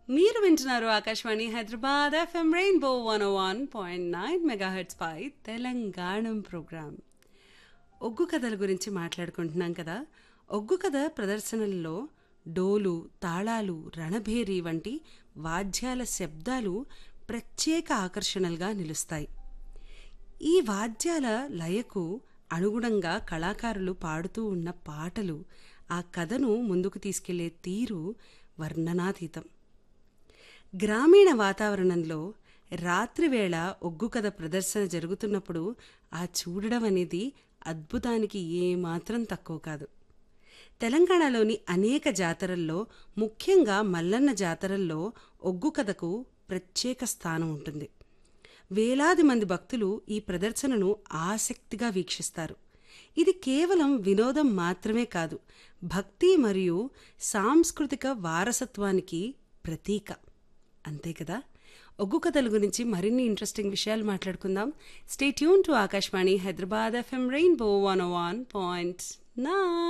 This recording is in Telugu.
మీరు వింటున్నారు Akashvani Hyderabad FM rainbow one one point nine megahertz పై తెలంగాణం ప్రోగ్రాం ఒగ్గు కథల గురించి మాట్లాడుకుంటున్నాం కదా ఒగ్గు కథ ప్రదర్శనల్లో డోలు తాళాలు రణభేరి వంటి వాద్యాల శబ్దాలు ప్రత్యేక ఆకర్షణలుగా నిలుస్తాయి ఈ వాద్యాల లయకు అనుగుణంగా కళాకారులు పాడుతూ ఉన్న పాటలు ఆ కథను ముందుకు తీసుకెళ్లే తీరు వర్ణనాతీతం గ్రామీణ వాతావరణంలో రాత్రివేళ ఒగ్గు కథ ప్రదర్శన జరుగుతున్నప్పుడు ఆ చూడడం అనేది అద్భుతానికి ఏమాత్రం తక్కువ కాదు తెలంగాణలోని అనేక జాతరల్లో ముఖ్యంగా మల్లన్న జాతరల్లో ఒగ్గు కథకు ప్రత్యేక స్థానం ఉంటుంది వేలాది మంది భక్తులు ఈ ప్రదర్శనను ఆసక్తిగా వీక్షిస్తారు ఇది కేవలం వినోదం మాత్రమే కాదు భక్తి మరియు సాంస్కృతిక వారసత్వానికి ప్రతీక అంతే కదా ఒగ్గు కథల గురించి మరిన్ని ఇంట్రెస్టింగ్ విషయాలు మాట్లాడుకుందాం stay tune to Akashvani Hyderabad FM rainbow one one point నా